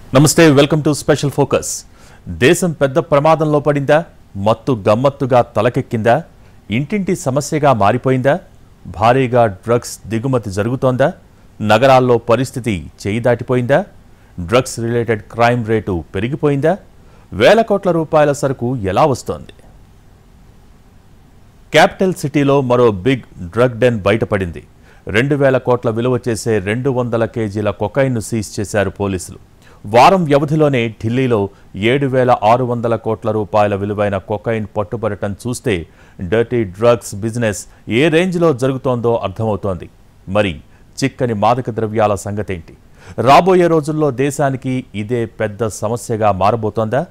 నమస్తే welcome to special focus దేశం పెద్ద ప్రమాదంలో పడిందా మత్తు గమ్మత్తుగా తలకెక్కిందా ఇంటింటి సమస్యగా మారిపోయిందా భారీగా డ్రగ్స్ దిగుమతి జరుగుతోందా నగరాల్లో పరిస్థితి చేయి దాటిపోయిందా డ్రగ్స్ రిలేటెడ్ క్రైమ్ రేటు పెరిగిపోయిందా వేల కోట్ల రూపాయల సరుకు ఎలా వస్తోంది క్యాపిటల్ సిటీలో మరో బిగ్ డ్రగ్ డెన్ బయటపడింది రెండు వేల కోట్ల విలువ చేసే రెండు వందల కేజీల కొకైన్ను సీజ్ చేశారు పోలీసులు వారం వ్యవధిలోనే ఢిల్లీలో ఏడు వేల ఆరు వందల కోట్ల రూపాయల విలువైన కొకైన్ పట్టుబడటం చూస్తే డర్టీ డ్రగ్స్ బిజినెస్ ఏ రేంజ్లో జరుగుతోందో అర్థమవుతోంది మరి చిక్కని మాదక ద్రవ్యాల సంగతేంటి రాబోయే రోజుల్లో దేశానికి ఇదే పెద్ద సమస్యగా మారబోతోందా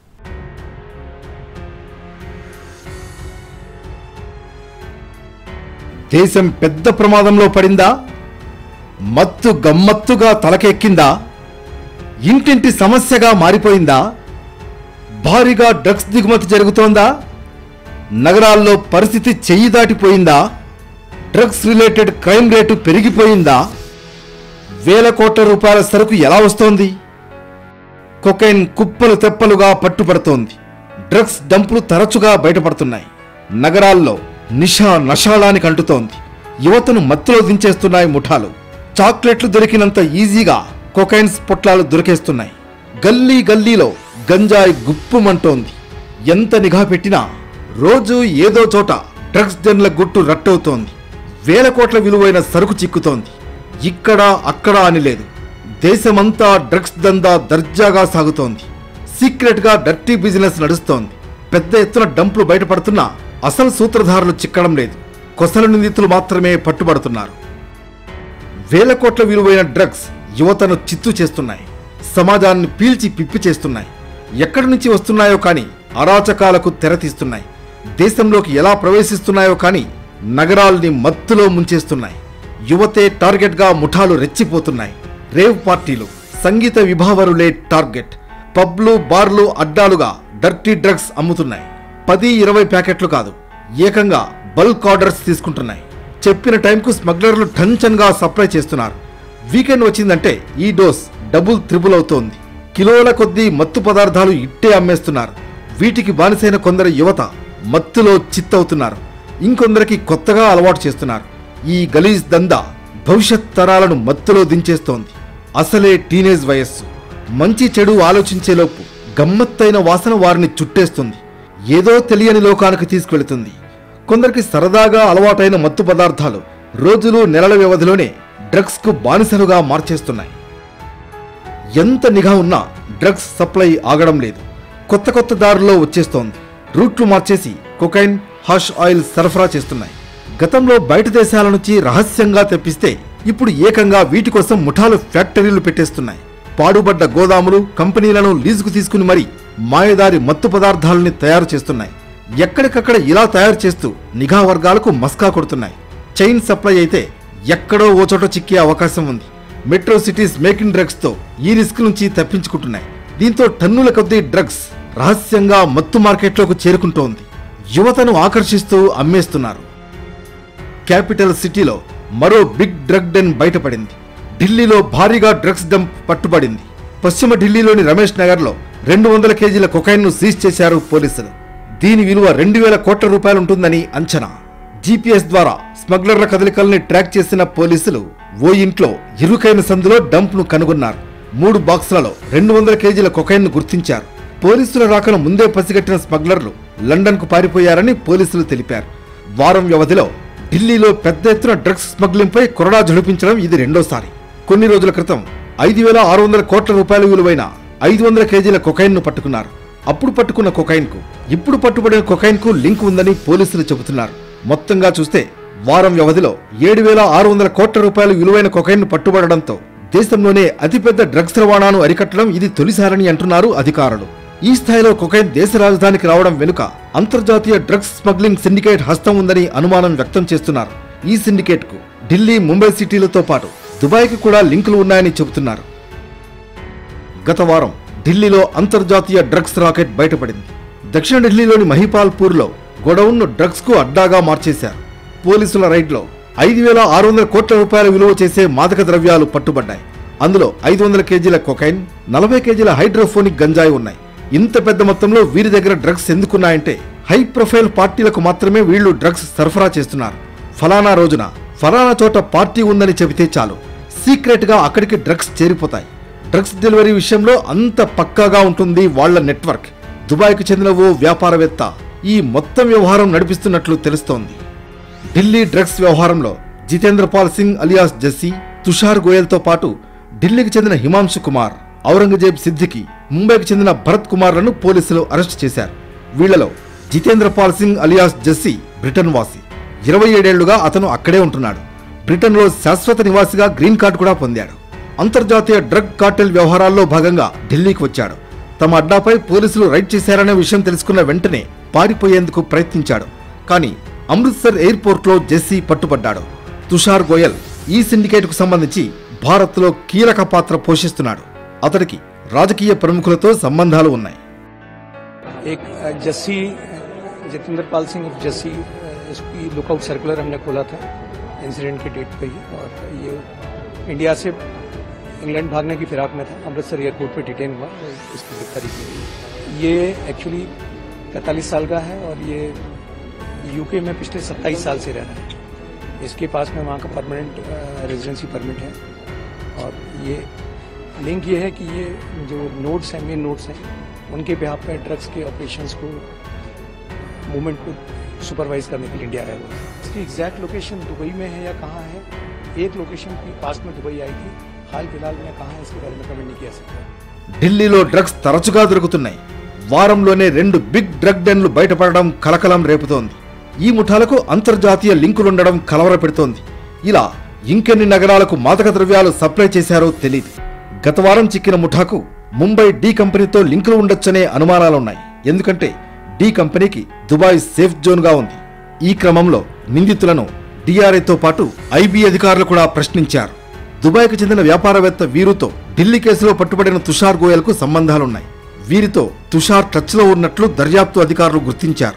దేశం పెద్ద ప్రమాదంలో పడిందా మత్తు గమ్మత్తుగా తలకెక్కిందా ఇంటింటి సమస్యగా మారిపోయిందా భారీగా డ్రగ్స్ దిగుమతి జరుగుతోందా నగరాల్లో పరిస్థితి చెయ్యి దాటిపోయిందా డ్రగ్స్ రిలేటెడ్ క్రైమ్ రేటు పెరిగిపోయిందా వేల కోట్ల రూపాయల సరుకు ఎలా వస్తోంది కొకైన్ కుప్పలు తెప్పలుగా పట్టుపడుతోంది డ్రగ్స్ డంపులు తరచుగా బయటపడుతున్నాయి నగరాల్లో నిషా నషాళానికి అంటుతోంది యువతను మత్తులో దించేస్తున్నాయి ముఠాలు చాక్లెట్లు దొరికినంత ఈజీగా కొకైన్స్ పొట్లాలు దొరికేస్తున్నాయి గల్లీ గల్లీలో గంజాయి గుప్పుమంటోంది ఎంత నిఘా పెట్టినా రోజు ఏదో చోట డ్రగ్స్ డెన్ల గుట్టు రట్టవుతోంది వేల కోట్ల విలువైన సరుకు చిక్కుతోంది ఇక్కడ అక్కడ అని లేదు దేశమంతా డ్రగ్స్ దందా దర్జాగా సాగుతోంది సీక్రెట్ గా డర్టీ బిజినెస్ నడుస్తోంది పెద్ద ఎత్తున డంపులు బయటపడుతున్నా అసలు సూత్రధారులు చిక్కడం లేదు కొసల నిందితులు మాత్రమే పట్టుబడుతున్నారు వేల కోట్ల విలువైన డ్రగ్స్ యువతను చిత్తు చేస్తున్నాయి సమాజాన్ని పీల్చి పిప్పి చేస్తున్నాయి ఎక్కడి నుంచి వస్తున్నాయో కానీ అరాచకాలకు తెరతీస్తున్నాయి దేశంలోకి ఎలా ప్రవేశిస్తున్నాయో కానీ నగరాల్ని మత్తులో ముంచేస్తున్నాయి యువతే టార్గెట్గా ముఠాలు రెచ్చిపోతున్నాయి రేవ్ పార్టీలు సంగీత విభావరులే టార్గెట్ పబ్లు బార్లు అడ్డాలుగా డర్టీ డ్రగ్స్ అమ్ముతున్నాయి పది ఇరవై ప్యాకెట్లు కాదు ఏకంగా బల్క్ ఆర్డర్స్ తీసుకుంటున్నాయి చెప్పిన టైంకు స్మగ్లర్లు టంచన్గా సప్లై చేస్తున్నారు వీకెండ్ వచ్చిందంటే ఈ డోస్ డబుల్ త్రిబుల్ అవుతోంది కిలోల కొద్దీ మత్తు పదార్థాలు ఇట్టే అమ్మేస్తున్నారు వీటికి బానిసైన కొందరు యువత మత్తులో చిత్తవుతున్నారు ఇంకొందరికి కొత్తగా అలవాటు చేస్తున్నారు ఈ గలీజ్ దందా భవిష్యత్ తరాలను మత్తులో దించేస్తోంది అసలే టీనేజ్ వయస్సు మంచి చెడు ఆలోచించేలోపు గమ్మత్తైన వాసన వారిని చుట్టేస్తుంది ఏదో తెలియని లోకానికి తీసుకెళుతుంది కొందరికి సరదాగా అలవాటైన మత్తు పదార్థాలు రోజులు నెలల వ్యవధిలోనే డ్రగ్స్కు బానిసలుగా మార్చేస్తున్నాయి ఎంత నిఘా ఉన్నా డ్రగ్స్ సప్లై ఆగడం లేదు కొత్త కొత్త దారుల్లో వచ్చేస్తోంది రూట్లు మార్చేసి కొకైన్ హాష్ ఆయిల్ సరఫరా చేస్తున్నాయి గతంలో బయట దేశాల నుంచి రహస్యంగా తెప్పిస్తే ఇప్పుడు ఏకంగా వీటి కోసం ముఠాలు ఫ్యాక్టరీలు పెట్టేస్తున్నాయి పాడుబడ్డ గోదాములు కంపెనీలను లీజుకు తీసుకుని మరీ మాయదారి మత్తు పదార్థాలని తయారు చేస్తున్నాయి ఎక్కడికక్కడ ఇలా తయారు చేస్తూ నిఘా వర్గాలకు మస్కా కొడుతున్నాయి చైన్ సప్లై అయితే ఎక్కడో ఓ చోట చిక్కే అవకాశం ఉంది మెట్రో సిటీస్ మేకింగ్ డ్రగ్స్ తో ఈ రిస్క్ నుంచి తప్పించుకుంటున్నాయి దీంతో టన్నుల కొద్దీ డ్రగ్స్ రహస్యంగా మత్తు మార్కెట్లోకి చేరుకుంటోంది యువతను ఆకర్షిస్తూ అమ్మేస్తున్నారు క్యాపిటల్ సిటీలో మరో బిగ్ డ్రగ్ డెన్ బయటపడింది ఢిల్లీలో భారీగా డ్రగ్స్ డంప్ పట్టుబడింది పశ్చిమ ఢిల్లీలోని రమేష్ నగర్లో రెండు వందల కేజీల కొకైన్ను సీజ్ చేశారు పోలీసులు దీని విలువ రెండు వేల కోట్ల రూపాయలు ఉంటుందని అంచనా జీపీఎస్ ద్వారా స్మగ్లర్ల కదలికల్ని ట్రాక్ చేసిన పోలీసులు ఓ ఇంట్లో ఇరుకైన సందులో డంప్ను కనుగొన్నారు మూడు బాక్సులలో రెండు వందల కేజీల కొకైన్ను గుర్తించారు పోలీసుల రాకను ముందే పసిగట్టిన స్మగ్లర్లు లండన్కు పారిపోయారని పోలీసులు తెలిపారు వారం వ్యవధిలో ఢిల్లీలో పెద్ద ఎత్తున డ్రగ్స్ స్మగ్లింగ్పై కొరడా జడిపించడం ఇది రెండోసారి కొన్ని రోజుల క్రితం ఐదు వేల ఆరు వందల కోట్ల రూపాయల విలువైన ఐదు వందల కేజీల కొకైన్ను పట్టుకున్నారు అప్పుడు పట్టుకున్న కొకైన్కు ఇప్పుడు పట్టుబడిన కొకైన్కు లింక్ ఉందని పోలీసులు చెబుతున్నారు మొత్తంగా చూస్తే వారం వ్యవధిలో ఏడు వేల ఆరు వందల కోట్ల రూపాయల విలువైన కొకైన్ను పట్టుబడడంతో దేశంలోనే అతిపెద్ద డ్రగ్స్ రవాణాను అరికట్టడం ఇది తొలిసారని అంటున్నారు అధికారులు ఈ స్థాయిలో కొకైన్ దేశ రాజధానికి రావడం వెనుక అంతర్జాతీయ డ్రగ్స్ స్మగ్లింగ్ సిండికేట్ హస్తం ఉందని అనుమానం వ్యక్తం చేస్తున్నారు ఈ సిండికేట్ కు ఢిల్లీ ముంబై సిటీలతో పాటు దుబాయ్కి కూడా లింకులు ఉన్నాయని చెబుతున్నారు గత వారం ఢిల్లీలో అంతర్జాతీయ డ్రగ్స్ రాకెట్ బయటపడింది దక్షిణ ఢిల్లీలోని మహిపాల్పూర్లో గొడౌన్ను డ్రగ్స్కు అడ్డాగా మార్చేశారు పోలీసుల రైడ్లో ఐదు వేల ఆరు వందల కోట్ల రూపాయల విలువ చేసే మాదక ద్రవ్యాలు పట్టుబడ్డాయి అందులో ఐదు వందల కేజీల కొకైన్ నలభై కేజీల హైడ్రోఫోనిక్ గంజాయి ఉన్నాయి ఇంత పెద్ద మొత్తంలో వీరి దగ్గర డ్రగ్స్ ఎందుకున్నాయంటే హై ప్రొఫైల్ పార్టీలకు మాత్రమే వీళ్ళు డ్రగ్స్ సరఫరా చేస్తున్నారు ఫలానా రోజున ఫలానా చోట పార్టీ ఉందని చెబితే చాలు సీక్రెట్ గా అక్కడికి డ్రగ్స్ చేరిపోతాయి డ్రగ్స్ డెలివరీ విషయంలో అంత పక్కాగా ఉంటుంది వాళ్ళ నెట్వర్క్ దుబాయ్కు చెందిన ఓ వ్యాపారవేత్త ఈ మొత్తం వ్యవహారం నడిపిస్తున్నట్లు తెలుస్తోంది ఢిల్లీ డ్రగ్స్ వ్యవహారంలో జితేంద్ర పాల్ సింగ్ అలియాస్ జస్సీ తుషార్ గోయల్తో పాటు ఢిల్లీకి చెందిన హిమాంశు కుమార్ ఔరంగజేబ్ సిద్దికి ముంబైకి చెందిన భరత్ కుమార్లను పోలీసులు అరెస్ట్ చేశారు వీళ్లలో జితేంద్ర పాల్ సింగ్ అలియాస్ జస్సీ బ్రిటన్ వాసి ఇరవై ఏడేళ్లుగా అతను అక్కడే ఉంటున్నాడు బ్రిటన్లో శాశ్వత నివాసిగా గ్రీన్ కార్డు కూడా పొందాడు అంతర్జాతీయ డ్రగ్ కార్టెల్ వ్యవహారాల్లో భాగంగా ఢిల్లీకి వచ్చాడు తమ అడ్డాపై పోలీసులు రైడ్ చేశారనే విషయం తెలుసుకున్న వెంటనే పారిపోయేందుకు ప్రయత్నించాడు కానీ అమృత్సర్ ఎయిర్పోర్ట్లో జెస్సీ పట్టుబడ్డాడు తుషార్ గోయల్ ఈ సిండికేట్కు సంబంధించి భారత్లో కీలక పాత్ర పోషిస్తున్నాడు అతడికి రాజకీయ ప్రముఖులతో సంబంధాలు ఉన్నాయి एक अ, जस्सी जितेंद्र पाल सिंह उर्फ जस्सी एसपी लुकआउट सर्कुलर हमने खोला था इंसिडेंट के डेट पे ही और ये इंडिया से इंग्लैंड भागने की फिराक में था अमृतसर एयरपोर्ट पे डिटेन हुआ और इसकी गिरफ्तारी की गई ये एक्चुअली पैंतालीस साल का है और ये यूके में पिछले सत्ताईस साल से रह रहा है इसके पास में वहाँ का परमानेंट रेजिडेंसी परमिट है और ये लिंक ये है कि ये जो नोड्स हैं मेन नोड्स हैं उनके बिहाफ पे ड्रग्स के ऑपरेशंस को मूवमेंट को सुपरवाइज करने के लिए इंडिया आया हुआ है इसकी एग्जैक्ट लोकेशन दुबई में है या कहाँ है एक लोकेशन की पास में दुबई आई थी हाल फिलहाल में कहाँ है इसके बारे में कमेंट नहीं किया सकता ఢిల్లీలో డ్రగ్స్ తరచుగా దొరుకుతున్నాయి వారంలోనే రెండు బిగ్ డ్రగ్ డెన్లు బయటపడడం కలకలం రేపుతోంది ఈ ముఠాలకు అంతర్జాతీయ లింకులుండడం కలవరపెడుతోంది ఇలా ఇంకెన్ని నగరాలకు మాదక ద్రవ్యాలు సప్లై చేశారో తెలియదు గత వారం చిక్కిన ముఠాకు ముంబై డి కంపెనీతో లింకులు ఉండొచ్చనే అనుమానాలున్నాయి ఎందుకంటే డి కంపెనీకి దుబాయ్ సేఫ్ జోన్గా ఉంది ఈ క్రమంలో నిందితులను డిఆర్ఏతో పాటు ఐబీ అధికారులు కూడా ప్రశ్నించారు దుబాయ్కు చెందిన వ్యాపారవేత్త వీరుతో ఢిల్లీ కేసులో పట్టుబడిన తుషార్ గోయల్కు సంబంధాలున్నాయి వీరితో తుషార్ టచ్లో ఉన్నట్లు దర్యాప్తు అధికారులు గుర్తించారు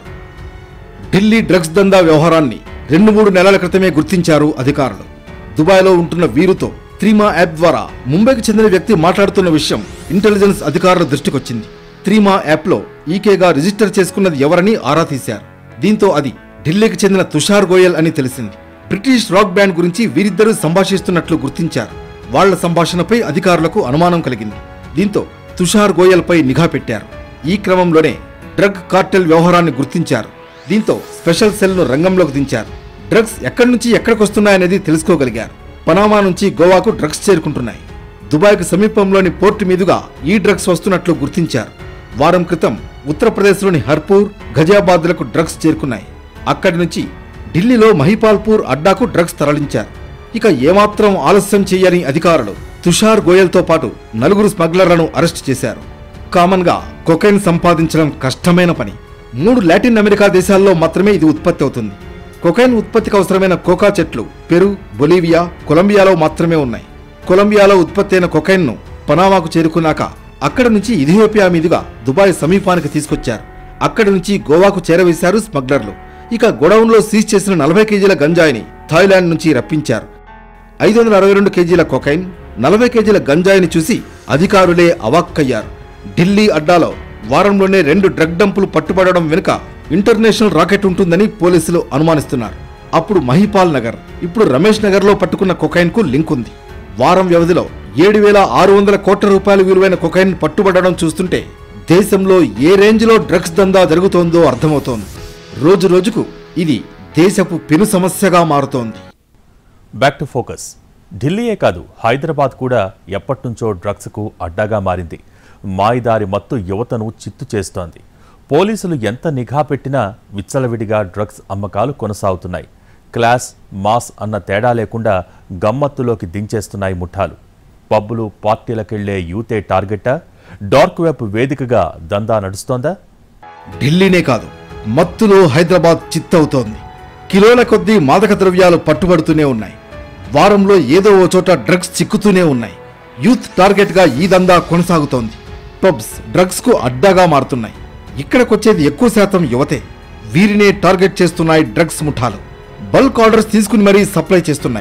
ఢిల్లీ డ్రగ్స్ దందా వ్యవహారాన్ని రెండు మూడు నెలల క్రితమే గుర్తించారు అధికారులు దుబాయ్లో ఉంటున్న వీరుతో త్రీమా యాప్ ద్వారా ముంబైకి చెందిన వ్యక్తి మాట్లాడుతున్న విషయం ఇంటెలిజెన్స్ అధికారుల దృష్టికొచ్చింది త్రీమా యాప్లో ఈకేగా రిజిస్టర్ చేసుకున్నది ఎవరని ఆరా తీశారు దీంతో అది ఢిల్లీకి చెందిన తుషార్ గోయల్ అని తెలిసింది బ్రిటిష్ రాక్ బ్యాండ్ గురించి వీరిద్దరూ సంభాషిస్తున్నట్లు గుర్తించారు వాళ్ల సంభాషణపై అధికారులకు అనుమానం కలిగింది దీంతో తుషార్ గోయల్పై నిఘా పెట్టారు ఈ క్రమంలోనే డ్రగ్ కార్టెల్ వ్యవహారాన్ని గుర్తించారు దీంతో స్పెషల్ సెల్ను రంగంలోకి దించారు డ్రగ్స్ ఎక్కడి నుంచి ఎక్కడికి వస్తున్నాయనేది తెలుసుకోగలిగారు పనామా నుంచి గోవాకు డ్రగ్స్ చేరుకుంటున్నాయి దుబాయ్కు సమీపంలోని పోర్టు మీదుగా ఈ డ్రగ్స్ వస్తున్నట్లు గుర్తించారు వారం క్రితం ఉత్తరప్రదేశ్లోని హర్పూర్ ఘజియాబాద్లకు డ్రగ్స్ చేరుకున్నాయి అక్కడి నుంచి ఢిల్లీలో మహిపాల్పూర్ అడ్డాకు డ్రగ్స్ తరలించారు ఇక ఏమాత్రం ఆలస్యం చేయని అధికారులు తుషార్ గోయల్తో పాటు నలుగురు స్మగ్లర్లను అరెస్ట్ చేశారు కామన్ గా కొకైన్ సంపాదించడం కష్టమైన పని మూడు లాటిన్ అమెరికా దేశాల్లో మాత్రమే ఇది ఉత్పత్తి అవుతుంది కొకైన్ ఉత్పత్తికి అవసరమైన కోకా చెట్లు పెరు బొలీవియా కొలంబియాలో మాత్రమే ఉన్నాయి కొలంబియాలో ఉత్పత్తి అయిన కొకైన్ను పనామాకు చేరుకున్నాక అక్కడి నుంచి ఇథియోపియా మీదుగా దుబాయ్ సమీపానికి తీసుకొచ్చారు అక్కడి నుంచి గోవాకు చేరవేశారు స్మగ్లర్లు ఇక గొడౌన్లో సీజ్ చేసిన నలభై కేజీల గంజాయిని థాయిలాండ్ నుంచి రప్పించారు ఐదు వందల అరవై రెండు కేజీల కొకైన్ నలభై కేజీల గంజాయిని చూసి అధికారులే అవాక్కయ్యారు ఢిల్లీ అడ్డాలో వారంలోనే రెండు డ్రగ్ డంపులు పట్టుబడడం వెనుక ఇంటర్నేషనల్ రాకెట్ ఉంటుందని పోలీసులు అనుమానిస్తున్నారు అప్పుడు మహిపాల్ నగర్ ఇప్పుడు రమేష్ నగర్లో పట్టుకున్న కొకైన్ కు లింక్ ఉంది వారం వ్యవధిలో ఏడు వేల ఆరు వందల కోట్ల రూపాయల విలువైన కొకైన్ పట్టుబడడం చూస్తుంటే దేశంలో ఏ రేంజ్లో డ్రగ్స్ దందా జరుగుతోందో అర్థమవుతోంది రోజు రోజుకు ఇది దేశపు పెను సమస్యగా మారుతోంది బ్యాక్ టు ఫోకస్ ఢిల్లీయే కాదు హైదరాబాద్ కూడా ఎప్పటినుంచో డ్రగ్స్కు అడ్డాగా మారింది మాయిదారి మత్తు యువతను చిత్తు చేస్తోంది పోలీసులు ఎంత నిఘా పెట్టినా విచ్చలవిడిగా డ్రగ్స్ అమ్మకాలు కొనసాగుతున్నాయి క్లాస్ మాస్ అన్న తేడా లేకుండా గమ్మత్తులోకి దించేస్తున్నాయి ముఠాలు పబ్బులు పార్టీలకెళ్లే యూతే టార్గెట్టా డార్క్ వెబ్ వేదికగా దందా నడుస్తోందా ఢిల్లీనే కాదు మత్తులో హైదరాబాద్ చిత్తవుతోంది కిలోల కొద్దీ మాదక ద్రవ్యాలు పట్టుబడుతూనే ఉన్నాయి వారంలో ఏదో ఓ చోట డ్రగ్స్ చిక్కుతూనే ఉన్నాయి యూత్ టార్గెట్గా ఈ దందా కొనసాగుతోంది పబ్స్ డ్రగ్స్కు అడ్డాగా మారుతున్నాయి ఇక్కడికొచ్చేది ఎక్కువ శాతం యువతే వీరినే టార్గెట్ చేస్తున్నాయి డ్రగ్స్ ముఠాలు బల్క్ ఆర్డర్స్ తీసుకుని మరీ సప్లై చేస్తున్నాయి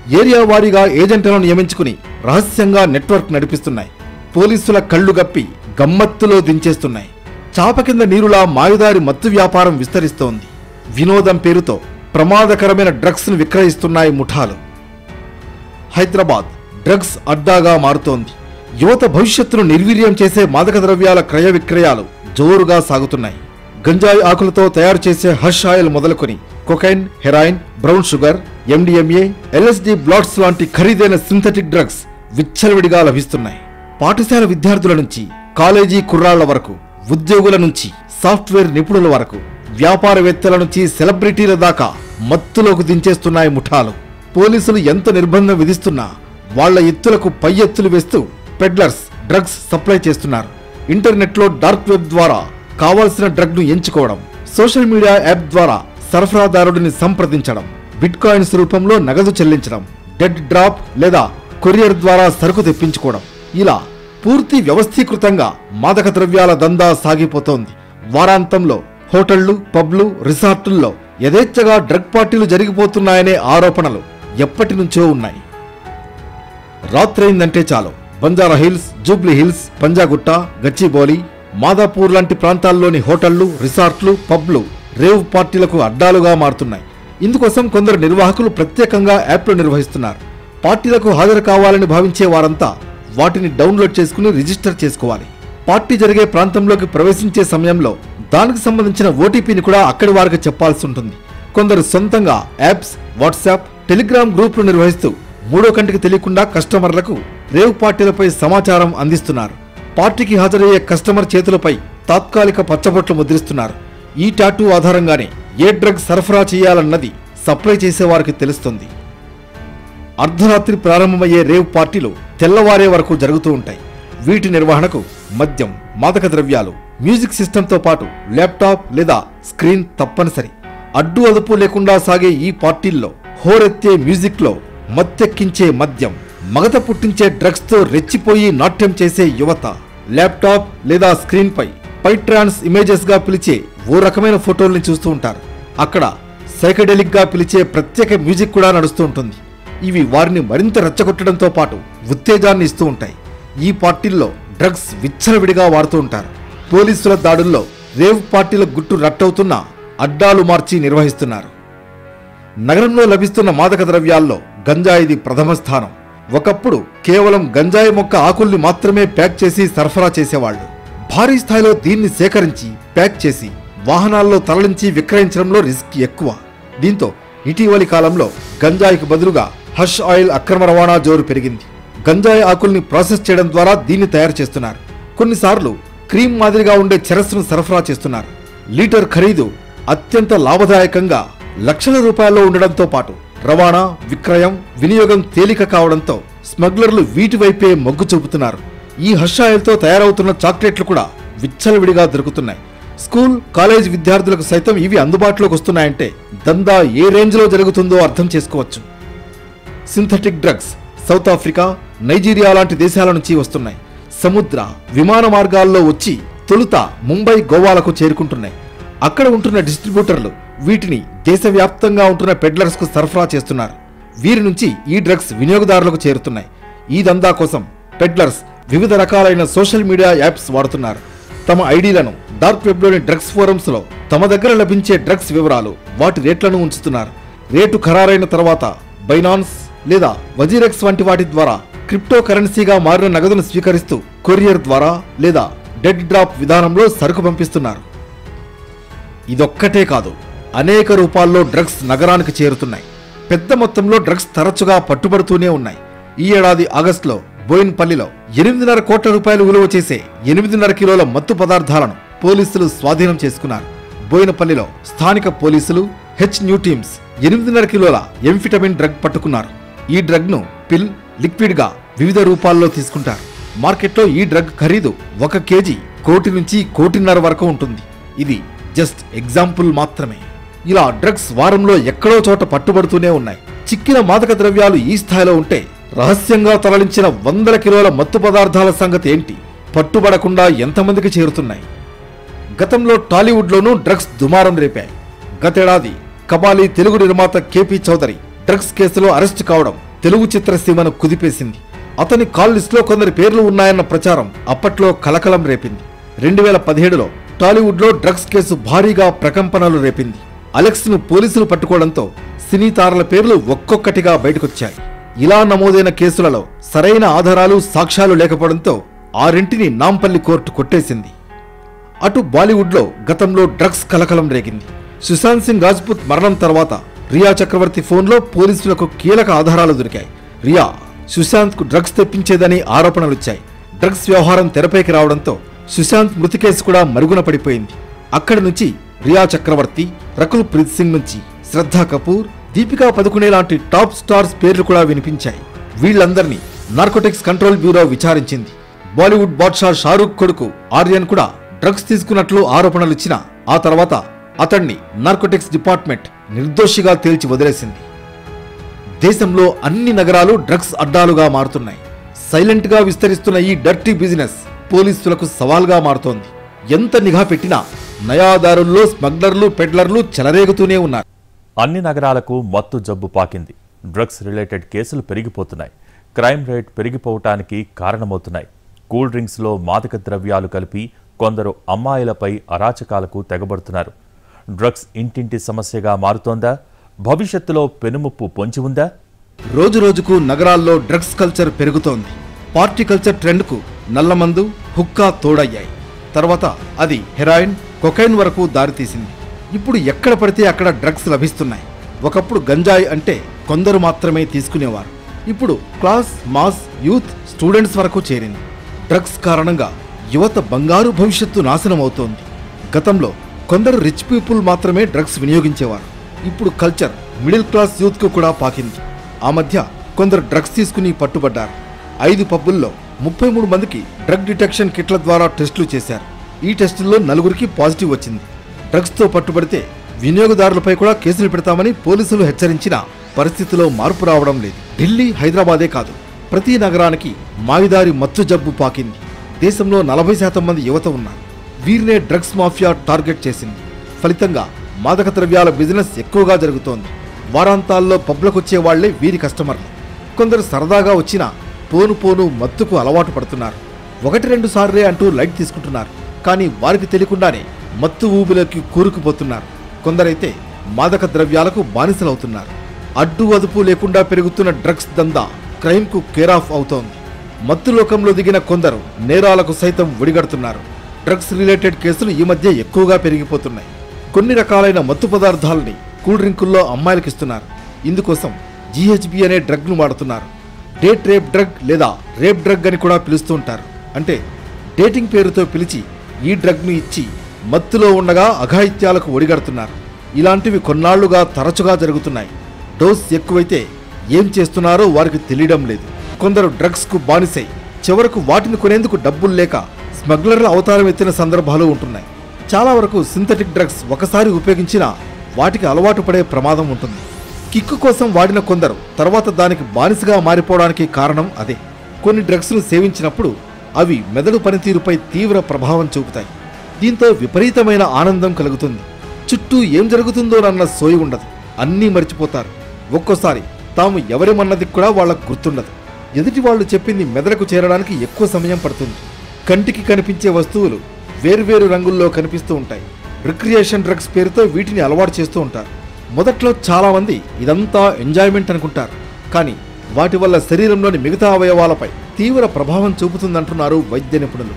ఏరియా వారీగా ఏజెంట్లను నియమించుకుని రహస్యంగా నెట్వర్క్ నడిపిస్తున్నాయి పోలీసుల కళ్ళు గప్పి గమ్మత్తులో దించేస్తున్నాయి చాప కింద నీరులా మాయుదారి మత్తు వ్యాపారం విస్తరిస్తోంది వినోదం పేరుతో ప్రమాదకరమైన డ్రగ్స్ ను విక్రయిస్తున్నాయి ముఠాలు హైదరాబాద్ డ్రగ్స్ అడ్డాగా మారుతోంది యువత భవిష్యత్తును నిర్వీర్యం చేసే మాదక ద్రవ్యాల క్రయ విక్రయాలు జోరుగా సాగుతున్నాయి గంజాయి ఆకులతో తయారు చేసే హర్ష్ ఆయిల్ మొదలుకొని cocaine heroin brown sugar MDMA LSD blots లాంటి ఖరీదైన సింథటిక్ డ్రగ్స్ విచ్చలవిడిగా లభిస్తున్నాయి పాఠశాల విద్యార్థుల నుంచి కాలేజీ కుర్రాళ్ల వరకు ఉద్యోగుల నుంచి సాఫ్ట్వేర్ నిపుణుల వరకు వ్యాపారవేత్తల నుంచి సెలబ్రిటీల దాకా మత్తులోకి దించేస్తున్నాయి ముఠాలు పోలీసులు ఎంత నిర్బంధం విధిస్తున్నా వాళ్ళ ఎత్తులకు పై ఎత్తులు వేస్తూ పెడ్లర్స్ డ్రగ్స్ సప్లై చేస్తున్నారు ఇంటర్నెట్లో డార్క్ వెబ్ ద్వారా కావాల్సిన డ్రగ్ ను ఎంచుకోవడం సోషల్ మీడియా యాప్ ద్వారా సరఫరాదారుడిని సంప్రదించడం బిట్ కాయిన్స్ రూపంలో నగదు చెల్లించడం డెడ్ డ్రాప్ లేదా కొరియర్ ద్వారా సరుకు తెప్పించుకోవడం ఇలా పూర్తి వ్యవస్థీకృతంగా మాదక ద్రవ్యాల దందా సాగిపోతోంది వారాంతంలో హోటళ్లు పబ్లు రిసార్టుల్లో యథేచ్ఛగా డ్రగ్ పార్టీలు జరిగిపోతున్నాయనే ఆరోపణలు ఎప్పటి నుంచో ఉన్నాయి రాత్రైందంటే చాలు బంజారా హిల్స్ జూబ్లీ హిల్స్ పంజాగుట్ట గచ్చిబౌలి మాదాపూర్ లాంటి ప్రాంతాల్లోని హోటళ్లు రిసార్ట్లు పబ్లు రేవ్ పార్టీలకు అడ్డాలుగా మారుతున్నాయి ఇందుకోసం కొందరు నిర్వాహకులు ప్రత్యేకంగా యాప్లు నిర్వహిస్తున్నారు పార్టీలకు హాజరు కావాలని భావించే వారంతా వాటిని డౌన్లోడ్ చేసుకుని రిజిస్టర్ చేసుకోవాలి పార్టీ జరిగే ప్రాంతంలోకి ప్రవేశించే సమయంలో దానికి సంబంధించిన ఓటీపీని కూడా అక్కడి వారికి చెప్పాల్సి ఉంటుంది కొందరు సొంతంగా యాప్స్ వాట్సాప్ టెలిగ్రామ్ గ్రూపులు నిర్వహిస్తూ మూడో కంటికి తెలియకుండా కస్టమర్లకు రేవ్ పార్టీలపై సమాచారం అందిస్తున్నారు పార్టీకి హాజరయ్యే కస్టమర్ చేతులపై తాత్కాలిక పచ్చబొట్లు ముద్రిస్తున్నారు ఈ టాటూ ఆధారంగానే ఏ డ్రగ్ సరఫరా చేయాలన్నది సప్లై చేసేవారికి తెలుస్తుంది అర్ధరాత్రి ప్రారంభమయ్యే రేవ్ పార్టీలు తెల్లవారే వరకు జరుగుతూ ఉంటాయి వీటి నిర్వహణకు మద్యం మాదక ద్రవ్యాలు మ్యూజిక్ సిస్టంతో పాటు ల్యాప్టాప్ లేదా స్క్రీన్ తప్పనిసరి అడ్డు అదుపు లేకుండా సాగే ఈ పార్టీల్లో హోరెత్తే మ్యూజిక్లో మత్తెక్కించే మద్యం మగత పుట్టించే డ్రగ్స్ తో రెచ్చిపోయి నాట్యం చేసే యువత ల్యాప్టాప్ లేదా స్క్రీన్ పై పైట్రాన్స్ ఇమేజెస్ గా పిలిచే ఓ రకమైన ఫోటోల్ని చూస్తూ ఉంటారు అక్కడ సైకడెలిక్ గా పిలిచే ప్రత్యేక మ్యూజిక్ కూడా నడుస్తూ ఉంటుంది ఇవి వారిని మరింత రెచ్చగొట్టడంతో పాటు ఉత్తేజాన్ని ఇస్తూ ఉంటాయి ఈ పార్టీల్లో డ్రగ్స్ విచ్చలవిడిగా వాడుతూ ఉంటారు పోలీసుల దాడుల్లో రేవ్ పార్టీల గుట్టు రట్టవుతున్నా అడ్డాలు మార్చి నిర్వహిస్తున్నారు నగరంలో లభిస్తున్న మాదక ద్రవ్యాల్లో గంజాయిది ప్రథమ స్థానం ఒకప్పుడు కేవలం గంజాయి మొక్క ఆకుల్ని మాత్రమే ప్యాక్ చేసి సరఫరా చేసేవాళ్ళు భారీ స్థాయిలో దీన్ని సేకరించి ప్యాక్ చేసి వాహనాల్లో తరలించి విక్రయించడంలో రిస్క్ ఎక్కువ దీంతో ఇటీవలి కాలంలో గంజాయికి బదులుగా హష్ ఆయిల్ అక్రమ రవాణా జోరు పెరిగింది గంజాయి ఆకుల్ని ప్రాసెస్ చేయడం ద్వారా దీన్ని తయారు చేస్తున్నారు కొన్నిసార్లు క్రీమ్ మాదిరిగా ఉండే చెరస్సును సరఫరా చేస్తున్నారు లీటర్ ఖరీదు అత్యంత లాభదాయకంగా లక్షల రూపాయల్లో ఉండడంతో పాటు రవాణా విక్రయం వినియోగం తేలిక కావడంతో స్మగ్లర్లు వీటి వైపే మొగ్గు చూపుతున్నారు ఈ హర్షాయిల్తో తయారవుతున్న చాక్లెట్లు కూడా విచ్చలవిడిగా దొరుకుతున్నాయి స్కూల్ కాలేజ్ విద్యార్థులకు సైతం ఇవి అందుబాటులోకి వస్తున్నాయంటే దందా ఏ రేంజ్లో జరుగుతుందో అర్థం చేసుకోవచ్చు synthetic drugs South Africa Nigeria లాంటి దేశాల నుంచి వస్తున్నాయి సముద్ర విమాన మార్గాల్లో వచ్చి తొలుత ముంబై గోవాలకు చేరుకుంటున్నాయి అక్కడ ఉంటున్న డిస్ట్రిబ్యూటర్లు వీటిని దేశవ్యాప్తంగా ఉంటున్న పెడ్లర్స్ కు సరఫరా చేస్తున్నారు వీరి నుంచి ఈ డ్రగ్స్ వినియోగదారులకు చేరుతున్నాయి ఈ దందా కోసం పెడ్లర్స్ వివిధ రకాలైన సోషల్ మీడియా యాప్స్ వాడుతున్నారు తమ ఐడీలను డార్క్ వెబ్లోని డ్రగ్స్ ఫోరమ్స్ లో తమ దగ్గర లభించే డ్రగ్స్ వివరాలు వాటి రేట్లను ఉంచుతున్నారు రేటు ఖరారైన తర్వాత బైనాన్స్ లేదా వజీరెక్స్ వంటి వాటి ద్వారా క్రిప్టో కరెన్సీగా మారిన నగదును స్వీకరిస్తూ కొరియర్ ద్వారా లేదా డెడ్ డ్రాప్ విధానంలో సరుకు పంపిస్తున్నారు ఇదొక్కటే కాదు అనేక రూపాల్లో డ్రగ్స్ నగరానికి చేరుతున్నాయి పెద్ద మొత్తంలో డ్రగ్స్ తరచుగా పట్టుబడుతూనే ఉన్నాయి ఈ ఏడాది ఆగస్టులో బోయిన్పల్లిలో ఎనిమిదిన్నర కోట్ల రూపాయలు విలువ చేసే ఎనిమిదిన్నర కిలోల మత్తు పదార్థాలను పోలీసులు స్వాధీనం చేసుకున్నారు బోయినపల్లిలో స్థానిక పోలీసులు హెచ్ న్యూ టీమ్స్ ఎనిమిదిన్నర కిలోల ఎంఫిటమిన్ డ్రగ్ పట్టుకున్నారు ఈ డ్రగ్ ను పిల్ లిక్విడ్ గా వివిధ రూపాల్లో తీసుకుంటారు మార్కెట్లో ఈ డ్రగ్ ఖరీదు ఒక కేజీ కోటి నుంచి కోటిన్నర వరకు ఉంటుంది ఇది జస్ట్ ఎగ్జాంపుల్ మాత్రమే ఇలా డ్రగ్స్ వారంలో ఎక్కడో చోట పట్టుబడుతూనే ఉన్నాయి చిక్కిన మాదక ద్రవ్యాలు ఈ స్థాయిలో ఉంటే రహస్యంగా తరలించిన వందల కిలోల మత్తు పదార్థాల సంగతి ఏంటి పట్టుబడకుండా ఎంతమందికి చేరుతున్నాయి గతంలో టాలీవుడ్లోనూ డ్రగ్స్ దుమారం రేపాయి గతేడాది కబాలి తెలుగు నిర్మాత కేపీ చౌదరి డ్రగ్స్ కేసులో అరెస్ట్ కావడం తెలుగు చిత్రసీమను కుదిపేసింది అతని కాల్ లిస్టులో కొందరి పేర్లు ఉన్నాయన్న ప్రచారం అప్పట్లో కలకలం రేపింది రెండు వేల పదిహేడులో టాలీవుడ్లో డ్రగ్స్ కేసు భారీగా ప్రకంపనలు రేపింది అలెక్స్ ను పోలీసులు పట్టుకోవడంతో సినీ తారల పేర్లు ఒక్కొక్కటిగా బయటకొచ్చాయి ఇలా నమోదైన కేసులలో సరైన ఆధారాలు సాక్ష్యాలు లేకపోవడంతో ఆరింటిని నాంపల్లి కోర్టు కొట్టేసింది అటు బాలీవుడ్లో గతంలో డ్రగ్స్ కలకలం రేగింది సుశాంత్ సింగ్ రాజ్పుత్ మరణం తర్వాత రియా చక్రవర్తి ఫోన్లో పోలీసులకు కీలక ఆధారాలు దొరికాయి రియా సుశాంత్ కు డ్రగ్స్ తెప్పించేదని ఆరోపణలొచ్చాయి డ్రగ్స్ వ్యవహారం తెరపైకి రావడంతో సుశాంత్ మృతి కేసు కూడా మరుగున పడిపోయింది అక్కడి నుంచి రియా చక్రవర్తి రకుల్ ప్రీత్ సింగ్ నుంచి శ్రద్ధా కపూర్ దీపికా పదుకునే లాంటి టాప్ స్టార్స్ పేర్లు కూడా వినిపించాయి వీళ్ళందరినీ నార్కోటిక్స్ కంట్రోల్ బ్యూరో విచారించింది బాలీవుడ్ బాద్షా షారూక్ కొడుకు ఆర్యన్ కూడా డ్రగ్స్ తీసుకున్నట్లు ఆరోపణలు ఇచ్చిన ఆ తర్వాత అతన్ని నార్కోటిక్స్ డిపార్ట్మెంట్ నిర్దోషిగా తేల్చి వదిలేసింది దేశంలో అన్ని నగరాలు డ్రగ్స్ అడ్డాలుగా మారుతున్నాయి సైలెంట్ గా విస్తరిస్తున్న ఈ డర్టీ బిజినెస్ పోలీసులకు సవాల్గా మారుతోంది ఎంత నిఘా పెట్టినా నయాదారుల్లో స్మగ్లర్లు పెడ్లర్లు చెలరేగుతూనే ఉన్నారు అన్ని నగరాలకు మత్తు జబ్బు పాకింది డ్రగ్స్ రిలేటెడ్ కేసులు పెరిగిపోతున్నాయి క్రైమ్ రేట్ పెరిగిపోవటానికి కారణమవుతున్నాయి కూల్ డ్రింక్స్లో మాదక ద్రవ్యాలు కలిపి కొందరు అమ్మాయిలపై అరాచకాలకు తెగబడుతున్నారు డ్రగ్స్ ఇంటింటి సమస్యగా మారుతోందా భవిష్యత్తులో పెనుముప్పు పొంచి ఉందా రోజు రోజుకు నగరాల్లో డ్రగ్స్ కల్చర్ పెరుగుతోంది పార్టీ కల్చర్ ట్రెండ్కు నల్లమందు హుక్కా తోడయ్యాయి తర్వాత అది హెరాయిన్ కొకైన్ వరకు దారితీసింది ఇప్పుడు ఎక్కడ పడితే అక్కడ డ్రగ్స్ లభిస్తున్నాయి ఒకప్పుడు గంజాయి అంటే కొందరు మాత్రమే తీసుకునేవారు ఇప్పుడు క్లాస్ మాస్ యూత్ స్టూడెంట్స్ వరకు చేరింది డ్రగ్స్ కారణంగా యువత బంగారు భవిష్యత్తు నాశనం అవుతోంది గతంలో కొందరు రిచ్ పీపుల్ మాత్రమే డ్రగ్స్ వినియోగించేవారు ఇప్పుడు కల్చర్ మిడిల్ క్లాస్ యూత్కు కూడా పాకింది ఆ మధ్య కొందరు డ్రగ్స్ తీసుకుని పట్టుబడ్డారు ఐదు పబ్బుల్లో ముప్పై మూడు మందికి డ్రగ్ డిటెక్షన్ కిట్ల ద్వారా టెస్టులు చేశారు ఈ టెస్టుల్లో నలుగురికి పాజిటివ్ వచ్చింది డ్రగ్స్తో పట్టుబడితే వినియోగదారులపై కూడా కేసులు పెడతామని పోలీసులు హెచ్చరించిన పరిస్థితిలో మార్పు రావడం లేదు ఢిల్లీ హైదరాబాదే కాదు ప్రతి నగరానికి మావిదారి మత్తు జబ్బు పాకింది దేశంలో నలభై శాతం మంది యువత ఉన్నారు వీరినే డ్రగ్స్ మాఫియా టార్గెట్ చేసింది ఫలితంగా మాదక ద్రవ్యాల బిజినెస్ ఎక్కువగా జరుగుతోంది వారాంతాల్లో పబ్లకొచ్చే వాళ్లే వీరి కస్టమర్లు కొందరు సరదాగా వచ్చినా పోను పోను మత్తుకు అలవాటు పడుతున్నారు ఒకటి రెండు సార్లే అంటూ లైట్ తీసుకుంటున్నారు కానీ వారికి తెలియకుండానే మత్తు ఊబిలోకి కూరుకుపోతున్నారు కొందరైతే మాదక ద్రవ్యాలకు బానిసలవుతున్నారు అడ్డు అదుపు లేకుండా పెరుగుతున్న డ్రగ్స్ దందా క్రైమ్కు కేర్ ఆఫ్ అవుతోంది మత్తు లోకంలో దిగిన కొందరు నేరాలకు సైతం ఒడిగడుతున్నారు డ్రగ్స్ రిలేటెడ్ కేసులు ఈ మధ్య ఎక్కువగా పెరిగిపోతున్నాయి కొన్ని రకాలైన మత్తు పదార్థాలని కూల్ డ్రింకుల్లో అమ్మాయిలకిస్తున్నారు ఇందుకోసం జీహెచ్బి అనే డ్రగ్ను వాడుతున్నారు డేట్ రేప్ డ్రగ్ లేదా రేప్ డ్రగ్ అని కూడా పిలుస్తూ ఉంటారు అంటే డేటింగ్ పేరుతో పిలిచి ఈ డ్రగ్ను ఇచ్చి మత్తులో ఉండగా అఘాయిత్యాలకు ఒడిగడుతున్నారు ఇలాంటివి కొన్నాళ్లుగా తరచుగా జరుగుతున్నాయి డోస్ ఎక్కువైతే ఏం చేస్తున్నారో వారికి తెలియడం లేదు కొందరు డ్రగ్స్కు బానిసై చివరకు వాటిని కొనేందుకు డబ్బులు లేక స్మగ్లర్ల అవతారం ఎత్తిన సందర్భాలు ఉంటున్నాయి చాలా వరకు సింథటిక్ డ్రగ్స్ ఒకసారి ఉపయోగించినా వాటికి అలవాటు పడే ప్రమాదం ఉంటుంది కిక్కు కోసం వాడిన కొందరు తర్వాత దానికి బానిసగా మారిపోవడానికి కారణం అదే కొన్ని డ్రగ్స్ను సేవించినప్పుడు అవి మెదడు పనితీరుపై తీవ్ర ప్రభావం చూపుతాయి దీంతో విపరీతమైన ఆనందం కలుగుతుంది చుట్టూ ఏం జరుగుతుందోనన్న సోయి ఉండదు అన్నీ మర్చిపోతారు ఒక్కోసారి తాము ఎవరిమన్నది కూడా వాళ్ళకు గుర్తుండదు ఎదుటి వాళ్ళు చెప్పింది మెదడుకు చేరడానికి ఎక్కువ సమయం పడుతుంది కంటికి కనిపించే వస్తువులు వేర్వేరు రంగుల్లో కనిపిస్తూ ఉంటాయి రిక్రియేషన్ డ్రగ్స్ పేరుతో వీటిని అలవాటు చేస్తూ ఉంటారు మొదట్లో చాలామంది ఇదంతా ఎంజాయ్మెంట్ అనుకుంటారు కానీ వాటి వల్ల శరీరంలోని మిగతా అవయవాలపై తీవ్ర ప్రభావం చూపుతుందంటున్నారు వైద్య నిపుణులు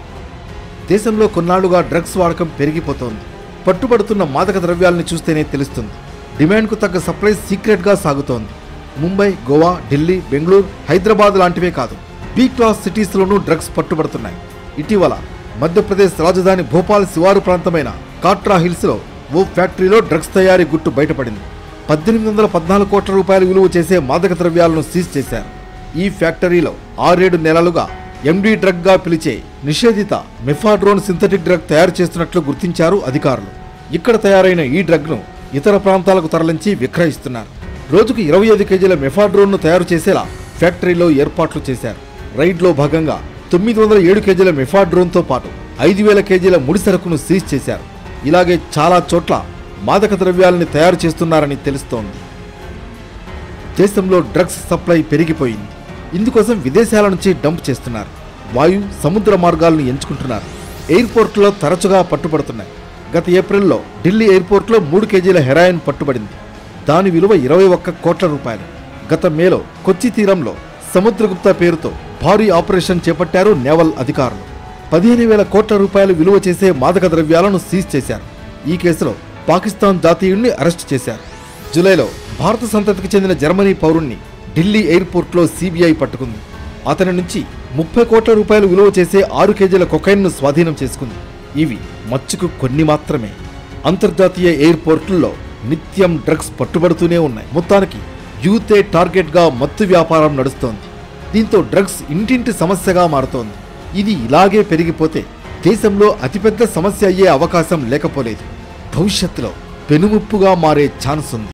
దేశంలో కొన్నాళ్లుగా డ్రగ్స్ వాడకం పెరిగిపోతోంది పట్టుబడుతున్న మాదక ద్రవ్యాలని చూస్తేనే తెలుస్తుంది డిమాండ్కు తగ్గ సప్లై సీక్రెట్గా సాగుతోంది ముంబై గోవా ఢిల్లీ బెంగళూరు హైదరాబాద్ లాంటివే కాదు బీ క్లాస్ సిటీస్లోనూ డ్రగ్స్ పట్టుబడుతున్నాయి ఇటీవల మధ్యప్రదేశ్ రాజధాని భోపాల్ శివారు ప్రాంతమైన కాట్రా హిల్స్లో ఓ ఫ్యాక్టరీలో డ్రగ్స్ తయారీ గుట్టు బయటపడింది పద్దెనిమిది వందల పద్నాలుగు కోట్ల రూపాయలు విలువ చేసే మాదక ద్రవ్యాలను సీజ్ చేశారు ఈ ఫ్యాక్టరీలో ఆరేడు నెలలుగా ఎండీ డ్రగ్ గా పిలిచే నిషేధిత మెఫాడ్రోన్ సింథటిక్ డ్రగ్ తయారు చేస్తున్నట్లు గుర్తించారు అధికారులు ఇక్కడ తయారైన ఈ డ్రగ్ ను ఇతర ప్రాంతాలకు తరలించి విక్రయిస్తున్నారు రోజుకు ఇరవై ఐదు కేజీల మెఫాడ్రోన్ ను తయారు చేసేలా ఫ్యాక్టరీలో ఏర్పాట్లు చేశారు రైడ్లో భాగంగా తొమ్మిది వందల ఏడు కేజీల మెఫాడ్రోన్తో పాటు ఐదు వేల కేజీల ముడి సరుకును సీజ్ చేశారు ఇలాగే చాలా చోట్ల మాదక ద్రవ్యాలని తయారు చేస్తున్నారని తెలుస్తోంది దేశంలో డ్రగ్స్ సప్లై పెరిగిపోయింది ఇందుకోసం విదేశాల నుంచి డంప్ చేస్తున్నారు వాయు సముద్ర మార్గాలను ఎంచుకుంటున్నారు ఎయిర్పోర్ట్లో తరచుగా పట్టుబడుతున్నాయి గత ఏప్రిల్లో ఢిల్లీ ఎయిర్పోర్ట్లో మూడు కేజీల హెరాయిన్ పట్టుబడింది దాని విలువ ఇరవై ఒక్క కోట్ల రూపాయలు గత మేలో కొచ్చి తీరంలో సముద్రగుప్త పేరుతో భారీ ఆపరేషన్ చేపట్టారు నేవల్ అధికారులు పదిహేను వేల కోట్ల రూపాయలు విలువ చేసే మాదక ద్రవ్యాలను సీజ్ చేశారు ఈ కేసులో పాకిస్తాన్ జాతీయుణ్ణి అరెస్ట్ చేశారు జూలైలో భారత సంతతికి చెందిన జర్మనీ పౌరుణ్ణి ఢిల్లీ ఎయిర్పోర్ట్లో సిబిఐ పట్టుకుంది అతని నుంచి ముప్పై కోట్ల రూపాయలు విలువ చేసే ఆరు కేజీల కొకైన్ను స్వాధీనం చేసుకుంది ఇవి మచ్చుకు కొన్ని మాత్రమే అంతర్జాతీయ ఎయిర్పోర్టుల్లో నిత్యం డ్రగ్స్ పట్టుబడుతూనే ఉన్నాయి మొత్తానికి యూతే టార్గెట్గా మత్తు వ్యాపారం నడుస్తోంది దీంతో డ్రగ్స్ ఇంటింటి సమస్యగా మారుతోంది ఇది ఇలాగే పెరిగిపోతే దేశంలో అతిపెద్ద సమస్య అయ్యే అవకాశం లేకపోలేదు భవిష్యత్తులో పెనుముప్పుగా మారే ఛాన్స్ ఉంది